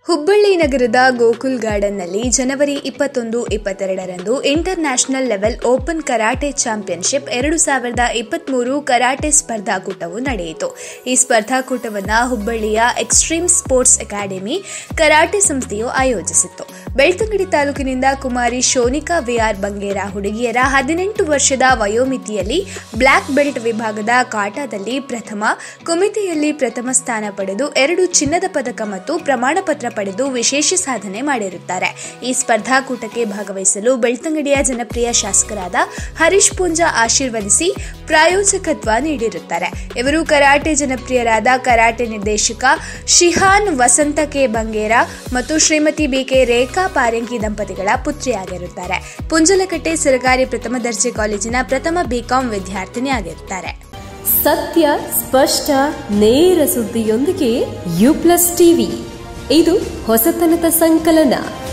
ಹುಬ್ಬಳ್ಳಿ ನಗರದ ಗೋಕುಲ್ ಗಾರ್ಡನ್ನಲ್ಲಿ ಜನವರಿ ಇಪ್ಪತ್ತೊಂದು ಇಪ್ಪತ್ತೆರಡರಂದು international level open karate championship ಎರಡು ಸಾವಿರದ ಇಪ್ಪತ್ಮೂರು ಕರಾಟೆ ಸ್ಪರ್ಧಾಕೂಟವು ನಡೆಯಿತು ಈ ಸ್ಪರ್ಧಾಕೂಟವನ್ನು ಹುಬ್ಬಳ್ಳಿಯ ಎಕ್ಸ್ಟ್ರೀಮ್ ಸ್ಪೋರ್ಟ್ಸ್ ಅಕಾಡೆಮಿ ಕರಾಟೆ ಸಂಸ್ಥೆಯು ಆಯೋಜಿಸಿತ್ತು ಬೆಳ್ತಂಗಡಿ ತಾಲೂಕಿನಿಂದ ಕುಮಾರಿ ಶೋನಿಕಾ ವಿಆರ್ ಬಂಗೇರ ಹುಡುಗಿಯರ ಹದಿನೆಂಟು ವರ್ಷದ ವಯೋಮಿತಿಯಲ್ಲಿ ಬ್ಲ್ಯಾಕ್ ಬೆಲ್ಟ್ ವಿಭಾಗದ ಕಾಟಾದಲ್ಲಿ ಪ್ರಥಮ ಕುಮಿತೆಯಲ್ಲಿ ಪ್ರಥಮ ಸ್ಥಾನ ಪಡೆದು ಎರಡು ಚಿನ್ನದ ಪದಕ ಮತ್ತು ಪ್ರಮಾಣ ಪತ್ರ ಪಡೆದು ವಿಶೇಷ ಸಾಧನೆ ಮಾಡಿರುತ್ತಾರೆ ಈ ಸ್ಪರ್ಧಾಕೂಟಕ್ಕೆ ಭಾಗವಹಿಸಲು ಬೆಳ್ತಂಗಡಿಯ ಜನಪ್ರಿಯ ಶಾಸಕರಾದ ಹರೀಶ್ ಪೂಂಜಾ ಆಶೀರ್ವದಿಸಿ ಪ್ರಾಯೋಜಕತ್ವ ನೀಡಿರುತ್ತಾರೆ ಇವರು ಕರಾಟೆ ಜನಪ್ರಿಯರಾದ ಕರಾಟೆ ನಿರ್ದೇಶಕ ಶಿಹಾನ್ ವಸಂತ ಕೆ ಬಂಗೇರ ಮತ್ತು ಶ್ರೀಮತಿ ಬಿಕೆ ರೇಖಾ ಪಾರಂಗಿ ದಂಪತಿಗಳ ಪುತ್ರಿಯಾಗಿರುತ್ತಾರೆ ಪುಂಜಲಕಟ್ಟೆ ಸರ್ಕಾರಿ ಪ್ರಥಮ ದರ್ಜೆ ಕಾಲೇಜಿನ ಪ್ರಥಮ ಬಿಕಾಂ ವಿದ್ಯಾರ್ಥಿನಿಯಾಗಿರುತ್ತಾರೆ ಸತ್ಯ ಸ್ಪಷ್ಟ ನೇರ ಸುದ್ದಿಯೊಂದಿಗೆ ಯು ಪ್ಲಸ್ ಟಿವಿ ಇದು ಹೊಸತನದ ಸಂಕಲನ